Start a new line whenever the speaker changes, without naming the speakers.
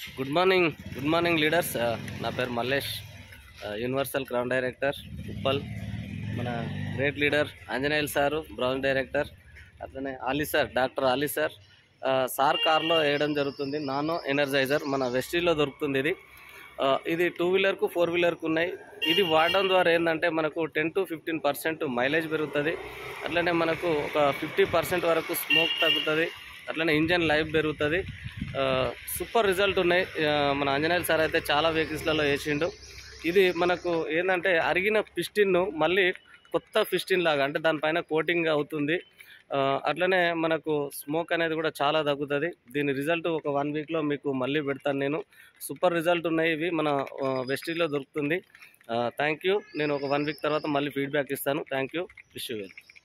good morning good morning leaders ఆ, నా పేరు మల్లేష్ ఆ, యూనివర్సల్ క్రౌన్ డైరెక్టర్ ఉప్పల్ మన great leader Anjaneyulu sir brown director అట్లనే Ali sir doctor Ali sir ఆ, సార్ కార్లో వేయడం జరుగుతుంది నానో ఎనర్జైజర్ మన వెస్టీలో దొరుకుతుంది ఇది ఆ, ఇది టూ వీలర్కు ఫోర్ వీలర్కు ఉన్నాయి ఇది వాడడం ద్వారా ఏంటంటే మనకు ten to fifteen percent mileage పెరుగుతుంది అట్లనే మనకు ఒక ఫిఫ్టీ పర్సెంట్ వరకు స్మోక్ తగ్గుతుంది అట్లనే ఇంజన్ లైఫ్ పెరుగుతుంది ఆ, సూపర్ రిజల్ట్ ఉన్నాయి ఆ, మన ఆంజనేయులు సార్ అయితే చాలా వెహికల్స్లలో వేసిండు ఇది మనకు ఏంటంటే అరిగిన పిస్టిన్ను మళ్ళీ కొత్త పిస్టిన్ లాగా అంటే దానిపైన కోటింగ్ అవుతుంది ఆ, అట్లనే మనకు స్మోక్ అనేది కూడా చాలా తగ్గుతుంది దీని రిజల్ట్ ఒక వన్ వీక్లో మీకు మళ్ళీ పెడతాను నేను సూపర్ రిజల్ట్ ఉన్నాయి ఇవి మన వెస్టీలో దొరుకుతుంది థ్యాంక్ యూ నేను ఒక వన్ వీక్ తర్వాత మళ్ళీ ఫీడ్బ్యాక్ ఇస్తాను thank you wish you well